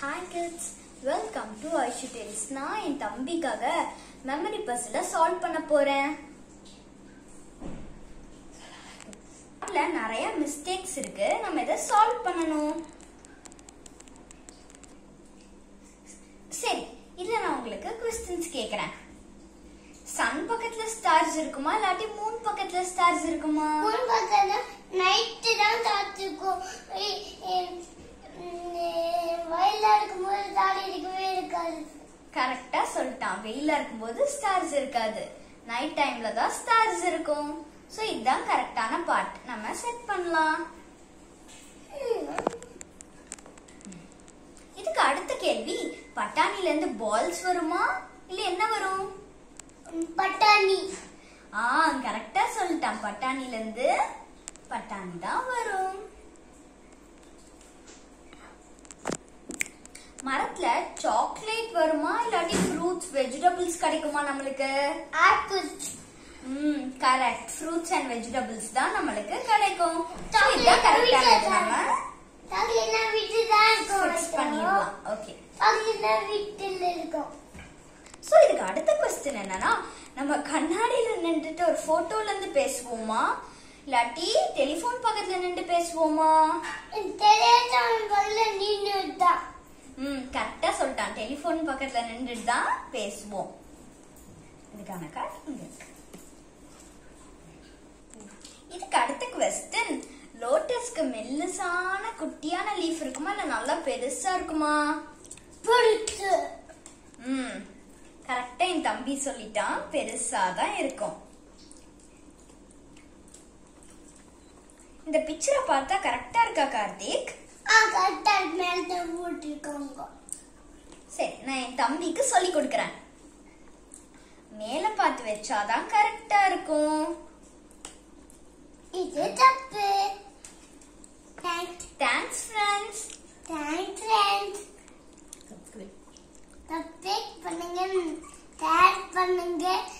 hi kids welcome to Aishu tells நான் என் தம்பிக்காக memory பஸ்ல சால்வ் பண்ண போறேன் அதுல நிறைய மிஸ்டேக்ஸ் இருக்கு நம்ம இதை சால்வ் பண்ணணும் சரி இதுல நான் உங்களுக்கு கொஸ்டின்ஸ் கேக்குறேன் சன் பக்கத்துல ஸ்டார்ஸ் இருக்குமா இல்லாட்டி மூன் பக்கத்துல ஸ்டார்ஸ் இருக்குமா மூணு பக்கத்துல நைட்டு தான் காத்திருக்கும் வயல்ல இருக்கும்போது தாடி இருக்கவே இருக்காது கரெக்டா சொல்லிட்டான் வெயிலா இருக்கும்போது ஸ்டார்ஸ் இருக்காது நைட் டைம்ல தான் ஸ்டார்ஸ் இருக்கும் சோ இதுதான் கரெக்டான பார்ட் நம்ம செட் பண்ணலாம் இதுக்கு அடுத்த கேள்வி பட்டாணில இருந்து பால்ஸ் வருமா இல்ல என்ன வரும் ம், பட்டாணி ஆ கரெக்டா சொல்லிட்டான் பட்டாணில இருந்து பட்டாணி தான் வரும் மரத்துல சாக்லேட் வருமா இல்லாட்டி ஃப்ரூட்ஸ் வெஜிடபிள்ஸ் கிடைக்குமா நம்மளுக்கு ஆப்பிள் ம் கரெக்ட் ஃப்ரூட்ஸ் அண்ட் வெஜிடபிள்ஸ் தான் நம்மளுக்கு கிடைக்கும் So, Chocolate இதுதான் கரெக்டானது வீட்ல நம்ம சாக்லேட்னா வீட்டு தான் இருக்கும் ஃபிக்ஸ் பண்ணிடலாம் ஓகே சாக்லேட்னா வீட்டில் இருக்கும் சோ இதுக்கு அடுத்த கொஸ்டின் என்னன்னா நம்ம கண்ணாடியில நின்றுட்டு ஒரு போட்டோல இருந்து பேசுவோமா இல்லாட்டி டெலிபோன் பக்கத்துல நின்று பேசுவோமா தெரியாதவன் பல்ல நின்று தான் ம் கரெக்டா சொல்லிட்டான் டெலிபோன் பக்கத்துல நின்றுட்டு தான் பேசுவோம் இதுக்கான கார்டு இங்க இருக்கு இதுக்கு அடுத்த கொஸ்டின் லோட்டஸ்க்கு மெல்லிசான குட்டியான லீஃப் இருக்குமா இல்ல நல்லா பெருசா இருக்குமா பிடிச்சு ம் கரெக்டா என் தம்பி சொல்லிட்டான் பெருசா தான் இருக்கும் இந்த பிக்சரை பார்த்தா கரெக்டா இருக்கா கார்த்திக் ஆ கரெக்டா மேல போட்டிருக்காங்க சரி நான் என் தம்பிக்கு சொல்லி கொடுக்கறேன் மேல பார்த்து வச்சாதான் கரெக்டா இருக்கும் இது தப்பு thanks thanks friends thanks friends subscribe பண்ணுங்க ஷேர் பண்ணுங்க